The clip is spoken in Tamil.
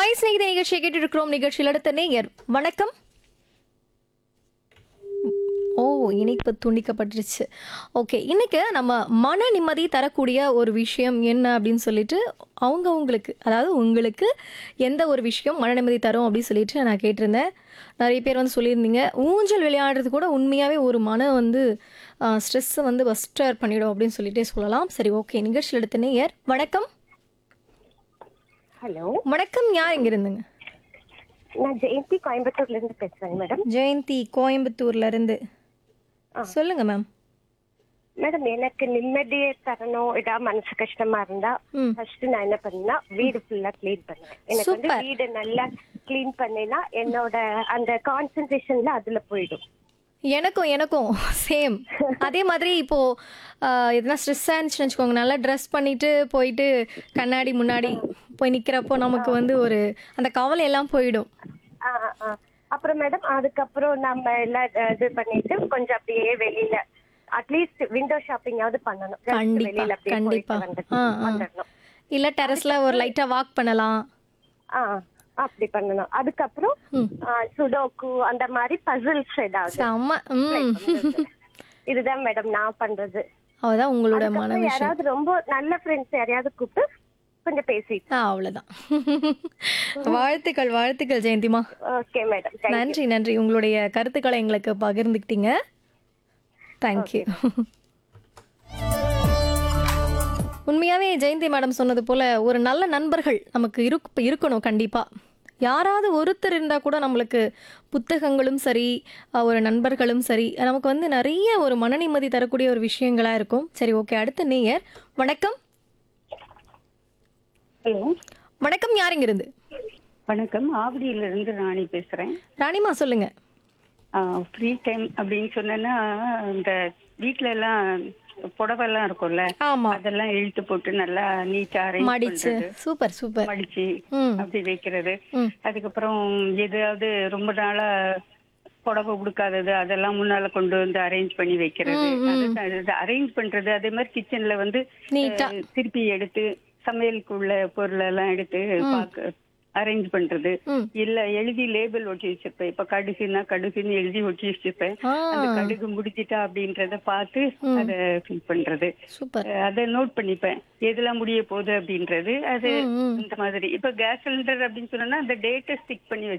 ஹாய் ஸ்நேகித நிகழ்ச்சியை கேட்டு இருக்கிறோம் நிகழ்ச்சியில் அடுத்த நேயர் வணக்கம் ஓ இணைப்பு துண்டிக்கப்பட்டுருச்சு ஓகே இன்னைக்கு நம்ம மன நிம்மதி தரக்கூடிய ஒரு விஷயம் என்ன அப்படின்னு சொல்லிட்டு அவங்க உங்களுக்கு அதாவது உங்களுக்கு எந்த ஒரு விஷயம் மன நிம்மதி தரும் அப்படின்னு சொல்லிட்டு நான் கேட்டிருந்தேன் நிறைய பேர் வந்து சொல்லியிருந்தீங்க ஊஞ்சல் விளையாடுறது கூட உண்மையாகவே ஒரு மன வந்து ஸ்ட்ரெஸ்ஸை வந்து பஸ்டர் பண்ணிடும் அப்படின்னு சொல்லிட்டே சொல்லலாம் சரி ஓகே நிகழ்ச்சியில் எடுத்த நேயர் வணக்கம் ஹலோ வணக்கம் யார் இங்க இருந்துங்க நான் ஜெயந்தி கோயம்புத்தூர்ல இருந்து பேசுறேங்க மேடம் ஜெயந்தி கோயம்புத்தூர்ல இருந்து சொல்லுங்க மேம் மேடம் எனக்கு நிம்மதியை தரணும் ஏதாவது மனசு கஷ்டமா இருந்தா ம். ஃபர்ஸ்ட் நான் என்ன பண்ணா வீடு ஃபுல்லா க்ளீன் பண்ணுவேன் எனக்கு வந்து Super. வீடு நல்லா க்ளீன் பண்ணேன்னா என்னோட அந்த கான்சென்ட்ரேஷன்ல அதுல போயிடும் எனக்கும் எனக்கும் சேம் அதே மாதிரி இப்போ ஆஹ், எதனா ஸ்ட்ரெஸ்ஸாக இருந்துச்சுன்னு வச்சுக்கோங்க நல்லா ட்ரெஸ் பண்ணிட்டு போயிட்டு கண்ணாடி முன்னாடி போய் நிற்கிறப்போ நமக்கு வந்து ஒரு அந்த கவலை எல்லாம் போயிடும் ஆ, ஆ. அப்புறம் மேடம் அதுக்கப்புறம் நம்ம எல்லாம் அஹ், இது பண்ணிட்டு கொஞ்சம் அப்படியே வெளியில அட்லீஸ்ட் விண்டோ ஷாப்பிங்காவது பண்ணணும் Just கண்டிப்பா வெளியில அப்படியே கண்டிப்பா போயிட்டு வந்துட்டு ஆ ஆ வந்துடணும் இல்லை டெரஸ்ல ஒரு லைட்டா வாக் பண்ணலாம் ஆ அப்படி பண்ணணும் அதுக்கப்புறம் ம். சுடோக்கு அந்த மாதிரி பசில்ஸ் ஏதாவது செம்ம ம் இதுதான் மேடம் நான் பண்றது அவதான் உங்களோட மன அதுக்கப்புறம் விஷயம் யாராவது ரொம்ப நல்ல ஃப்ரெண்ட்ஸ் யாரையாவது கூப்பிட்டு கொஞ்சம் பேசிட்டு ஆ அவ்வளோதான் வாழ்த்துக்கள் வாழ்த்துக்கள் ஜெயந்திமா ஓகே மேடம் தேங்க் நன்றி நன்றி உங்களுடைய கருத்துக்களை எங்களுக்கு பகிர்ந்துக்கிட்டீங்க தேங்க்யூ உண்மையாவே ஜெயந்தி மேடம் சொன்னது போல ஒரு நல்ல நண்பர்கள் நமக்கு இருக் இருக்கணும் கண்டிப்பா யாராவது ஒருத்தர் இருந்தால் கூட நம்மளுக்கு புத்தகங்களும் சரி அஹ், ஒரு நண்பர்களும் சரி நமக்கு வந்து நிறைய ஒரு மன நிம்மதி தரக்கூடிய ஒரு விஷயங்களா இருக்கும் சரி ஓகே அடுத்த நேயர் வணக்கம் ஹலோ வணக்கம் யாருங்க இருந்து வணக்கம் ஆவடியில இருந்து ராணி பேசுறேன் ராணிமா சொல்லுங்க ஃப்ரீ டைம் அப்படின்னு சொன்னேன்னா இந்த வீட்ல எல்லாம் புடவை எல்லாம் இருக்கும்ல ஆமா அதெல்லாம் இழுத்து போட்டு நல்லா நீட்டா அரேஞ்ச் மடிச்சு பண்றது சூப்பர் சூப்பர் மடிச்சு ம் அப்படி வைக்கிறது ம் அதுக்கப்புறம் எதாவது ரொம்ப நாளா புடவை உடுக்காதது அதெல்லாம் முன்னால கொண்டு வந்து அரேஞ்ச் பண்ணி வைக்கிறது அரேஞ்ச் பண்றது அதே மாதிரி கிச்சன்ல வந்து நீட்டா அஹ், திருப்பி எடுத்து சமையலுக்குள்ள பொருள் எல்லாம் எடுத்து பாக்க அரேஞ்ச் பண்றது ம் இல்ல எழுதி லேபிள் ஒட்டி வச்சிருப்பேன் இப்ப கடுகுன்னா கடுகுன்னு எழுதி ஒட்டி வச்சிருப்பேன் ஆ அந்த கடுகு முடிஞ்சிட்டா அப்படின்றத பார்த்து அத ஃபில் பண்றது சூப்பர் அஹ் அதை நோட் பண்ணிப்பேன் எதெல்லாம் முடிய போகுது அப்படின்றது அது ம், ம். இந்த மாதிரி இப்ப கேஸ் சிலிண்டர் அப்படின்னு சொன்னா அந்த டேட்டை ஸ்டிக் பண்ணி